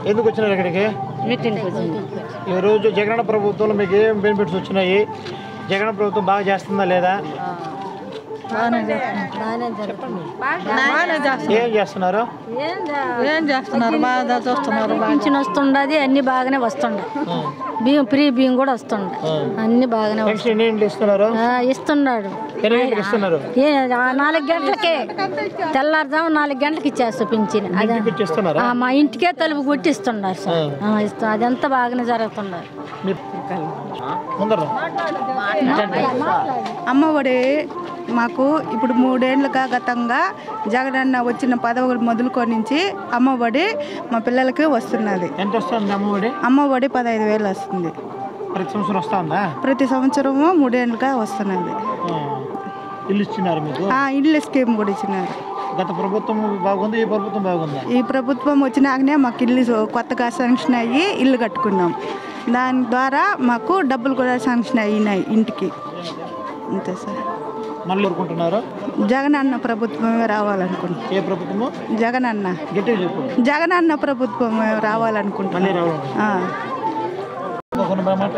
ఎందుకు వచ్చినారు ఇక్కడికి మీటింగ్కి వచ్చింది ఈ రోజు జగనన్న ప్రభుత్వంలో మీకు ఏం బెనిఫిట్స్ వచ్చినాయి జగన్ ప్రభుత్వం బాగా చేస్తుందా లేదా ఏం చేస్తున్నారు ఏం చేస్తున్నారు బాగా చూస్తున్నారు పింఛన్ వస్తుండది అన్ని బాగానే వస్తుండే బియ్యం ఫ్రీ బియ్యం కూడా వస్తుండే అన్ని బాగానే వస్తుండే. పెన్షన్ ఎన్ని ఇంట్లు ఇస్తున్నారు ఆ, ఇస్తున్నాడు ఎన్ని ఇంటికి ఇస్తున్నారు ఏ, ఆ నాలుగు గంటలకే తెల్లారుజాము నాలుగు గంటలకు ఇచ్చేస్తా పింఛన్ అదే ఇంటికి వచ్చి ఇస్తున్నారా ఆ, మా ఇంటికే తలుపు కొట్టి ఇస్తున్నారు సార్ ఆ, ఇస్తు అదంతా బాగానే జరుగుతున్నారు మీ- ముందర అమ్మఒడి మాకు ఇప్పుడు మూడేళ్లుగా గతంగా జగనన్న వచ్చిన పదవులు మొదలుకొని నుంచి అమ్మఒడి మా పిల్లలకి వస్తున్నది ఎంత వస్తుంది అమ్మఒడి అమ్మఒడి పదహైదు వేలు వస్తుంది ప్రతి సంవత్సరం వస్తుందా ప్రతి సంవత్సరము మూడేళ్ళుగా వస్తున్నది ఆ. ఇల్లు ఇచ్చినారు మీకు ఆ ఇల్లు స్కీమ్ కూడా ఇచ్చినారు గత ప్రభుత్వం బాగుంది ఈ ప్రభుత్వం బాగుందా ఈ ప్రభుత్వం వచ్చినాకనే మాకు ఇల్లు కొత్తగా శాంక్షన్ అయ్యి ఇల్లు కట్టుకున్నాం దాని ద్వారా మాకు డబ్బులు కూడా శాంక్షన్ అయినాయి ఇంటికి అంతే సార్ మళ్ళీ కోరుకుంటున్నారు జగనన్న ప్రభుత్వమే రావాలనుకుంటున్నాం ఏ ప్రభుత్వము జగనన్న గట్టిగా చెప్పు జగనన్న ప్రభుత్వం రావాలనుకుంటున్నాం మళ్ళీ రావాలి ఆ. ఒక మాట